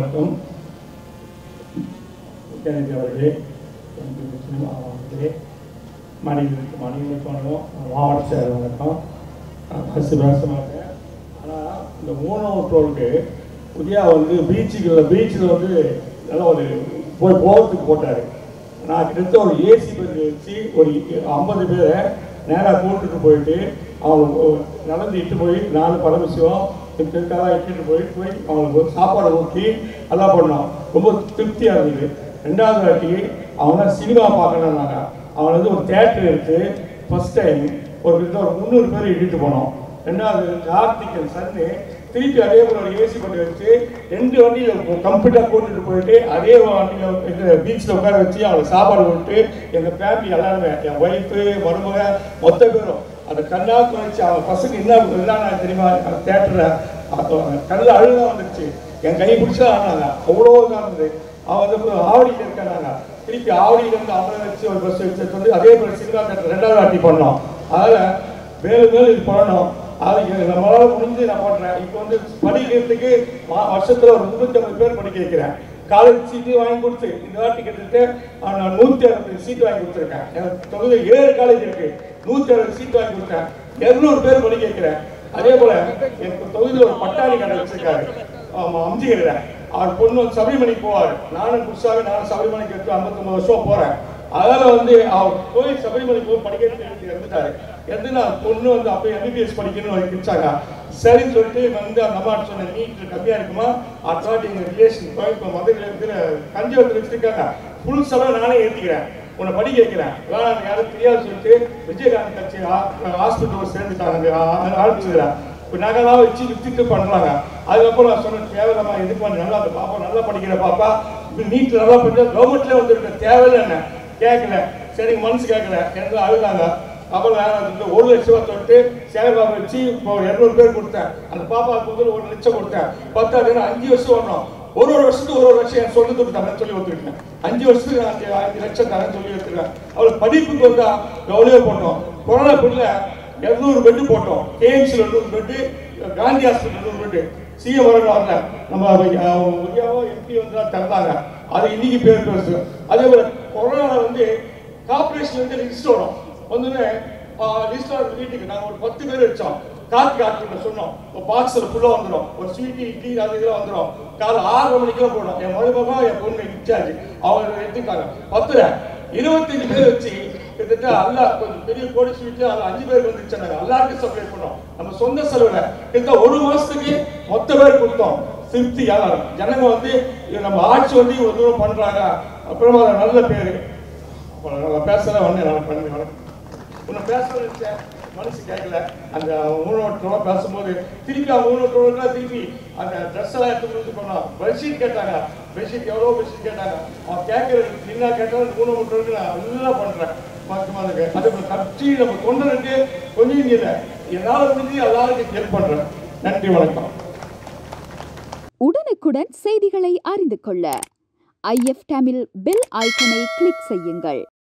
வணக்கம் உதயநிதி அவர்களே எனக்கு சினிமா அவர்களே மணிகளுக்கு மணிகளுக்கு வணக்கம் மாவட்ட செயலர் வணக்கம் நான் பஸ் பேச மாட்டேன் ஆனால் இந்த மூணாவது ட்ரோலுக்கு உதயா வந்து பீச்சுகளில் பீச்சில் வந்து நல்லா ஒரு போய் போகிறதுக்கு போட்டார் நான் கிட்டத்தட்ட ஒரு ஏசி பஸ் வச்சு ஒரு ஐம்பது பேரை நேராக கூட்டிட்டு போயிட்டு அவங்க நடந்து இட்டு போய் நாலு பரமசிவம் திருக்காக இட்டுட்டு போயிட்டு போய் அவங்களுக்கு சாப்பாடு ஊற்றி எல்லாம் பண்ணோம் ரொம்ப திருப்தியாக இருந்தது ரெண்டாவது வாட்டி அவங்க சினிமா பார்க்கணுன்னாங்க அவங்க வந்து ஒரு தேட்டர் எடுத்து ஃபர்ஸ்ட் டைம் ஒரு கிட்ட ஒரு முந்நூறு பேர் இட்டுட்டு போனோம் ரெண்டாவது கார்த்திகன் சன்னு திருப்பி அதே போல ஒரு ஏசி பண்ணி வச்சு ரெண்டு வண்டியில் கம்ப்ளீட்டாக கூட்டிட்டு போயிட்டு அதே வண்டியில் இந்த பீச்சில் உட்கார வச்சு அவங்களுக்கு சாப்பாடு விட்டு எங்கள் ஃபேமிலி எல்லாருமே என் ஒய்ஃபு மருமக மொத்த பேரும் அந்த கண்ணாக்கு வச்சு அவன் பசங்க என்ன என்ன தெரியுமா தேட்டரில் கண்ணில் அழுதான் வந்துருச்சு என் கை பிடிச்சா ஆனாங்க அவ்வளோ இதாக இருந்தது அவன் வந்து அப்புறம் ஆவடியில் இருக்காங்க திருப்பி ஆவடியிலேருந்து அவரை வச்சு ஒரு பஸ் வச்சு வந்து அதே போல சினிமா தேட்டர் ரெண்டாவது வாட்டி பண்ணோம் அதனால் மேலும் மேலும் இது பண்ணணும் அது நம்மளால முடிஞ்சு நான் பண்ணுறேன் இப்போ வந்து படிக்கிறதுக்கு மா- வருஷத்துல ஒரு முந்நூற்றம்பது பேர் படிக்க வைக்கிறேன் காலேஜ் சீட்டு வாங்கி கொடுத்து இந்த வாட்டி கிட்டத்தட்ட ஆ, நான் நூற்றி அறுபது சீட்டு வாங்கி கொடுத்துருக்கேன் எனக்கு தொகுதியில் ஏழு காலேஜ் இருக்கு நூற்றி அறுபது சீட்டு வாங்கி கொடுத்தேன் இருநூறு பேர் படிக்க வைக்கிறேன் அதே போல எனக்கு தொகுதியில் ஒரு பட்டாணி கடை வச்சிருக்காரு ஆமாம் அம்ஜிகரில் அவர் பொண்ணு வந்து சபரிமலைக்கு போவார் நானும் புதுசாகவே நானும் சபரிமலைக்கு எடுத்து ஐம்பத்தொம்பது வருஷம் போகிறேன் அதனால வந்து அவர் போய் சபரிமலை போய் படிக்கிறது இறந்துட்டாரு இறந்துனா பொண்ணு வந்து அப்போ எம்பிபிஎஸ் படிக்கணும்னு வச்சாங்க சரின்னு சொல்லிட்டு வந்து அந்த அம்மா சொன்னேன் நீட் கம்மியா இருக்குமா அடுத்த வாட்டி எங்க ரிலேஷன் இப்போ மதுரையில் இருக்கிற கஞ்சிவரத்தில் வச்சிருக்காங்க ஃபுல் செலவு நானே ஏற்றிக்கிறேன் உன்னை படிக்க வைக்கிறேன் வேணாம் யாரும் தெரியாது சொல்லிட்டு விஜயகாந்த் கட்சி ஹாஸ்பிட்டல் சேர்ந்துட்டாங்க ஆரம்பிச்சுக்கிறேன் இப்போ நகைலாம் வச்சு வித்துட்டு பண்ணுறாங்க அதுக்கப்புறம் நான் சொன்னேன் தேவையில்லாமா எதுக்கு பண்ணி நல்லா அந்த பாப்பா நல்லா படிக்கிற பாப்பா நீட் நல்லா படிச்சா கவர்மெண்ட்லேயே வந்துருக்க தேவையில்லை என்ன கேட்கல சரி மனசு கேட்கல எனக்கு அழுதாங்க அப்புறம் நான் வந்து ஒரு லட்ச ரூபா தொட்டு சேகர்பாபு வச்சு இப்போ ஒரு இரநூறு பேர் கொடுத்தேன் அந்த பாப்பாவுக்கு வந்து ஒரு லட்சம் கொடுத்தேன் பத்தாது அஞ்சு வருஷம் வரணும் ஒரு ஒரு வருஷத்துக்கு ஒரு ஒரு லட்சம் என் சொந்தத்துக்கு தரேன்னு சொல்லி ஒத்துருக்கேன் அஞ்சு வருஷத்துக்கு நான் அஞ்சு அஞ்சு லட்சம் தரேன்னு சொல்லி வச்சிருக்கேன் அவளுக்கு படிப்புக்கு வந்தா எவ்வளோ போட்டோம் கொரோனா பிள்ளை இரநூறு பெட்டு போட்டோம் கேஎம்சியில் நூறு பெட்டு காந்தி ஹாஸ்பிட்டல் நூறு பெட்டு சிஎம் வரணும் வரல நம்ம உதயாவோ எம்பி வந்து தான் திறந்தாங்க அது இன்னைக்கு பேர் பெருசு அதே போல கொரோனா வந்து கார்பரேஷன்ல இருந்து லிஸ்ட் வரும் வந்தோடனே லிஸ்ட் வர வீட்டுக்கு நாங்கள் ஒரு பத்து பேர் வச்சோம் காத்து காட்டுல சொன்னோம் ஒரு பாக்ஸில் ஃபுல்லாக வந்துடும் ஒரு ஸ்வீட்டு இட்லி அது இதெல்லாம் வந்துடும் காலை ஆறரை மணிக்கெல்லாம் போடும் என் மருமகம் என் பொண்ணு இன்சார்ஜ் அவங்க எடுத்துக்காங்க பத்துல இருபத்தஞ்சு பேர் வச்சு கிட்டத்தட்ட அல்லா கொஞ்சம் பெரிய கோடி ஸ்வீட்டு அதில் அஞ்சு பேர் வந்துருச்சு நாங்கள் எல்லாருக்கும் சப்ளை பண்ணோம் நம்ம சொந்த செலவில் கிட்டத்தட்ட ஒரு மாசத்துக்கு மொத்த பேர் கொடுத்தோம் திருப்தி யாரும் ஜனங்க வந்து இது நம்ம ஆட்சி வந்து இவ்வளவு தூரம் பண்றாங்க அப்புறமா அது நல்ல பேரு அப்ப நான் பேசல வந்து நான் பண்ணி வணக்கம் உன்னை பேச வச்சேன் மனசு கேட்கல அந்த ஊனோட்டோட பேசும்போது திருப்பி அவங்க ஊனோட்டோட திருப்பி அந்த ட்ரெஸ் எல்லாம் எடுத்து கொடுத்து போனோம் பெட்ஷீட் கேட்டாங்க பெட்ஷீட் எவ்வளோ பெட்ஷீட் கேட்டாங்க அவன் கேட்கறது என்ன கேட்டாலும் ஊனோட்டோருக்கு நான் எல்லாம் பண்றேன் மாற்றமாக இருக்கு அதே போல கட்சி நம்ம தொண்டருக்கு கொஞ்சம் இல்லை என்னால் முடிஞ்சு எல்லாருக்கும் ஹெல்ப் பண்றேன் நன்றி வணக்கம் உடனுக்குடன் செய்திகளை அறிந்து கொள்ள ஐஎஃப் தமிழ் பெல் ஐக்கனை கிளிக் செய்யுங்கள்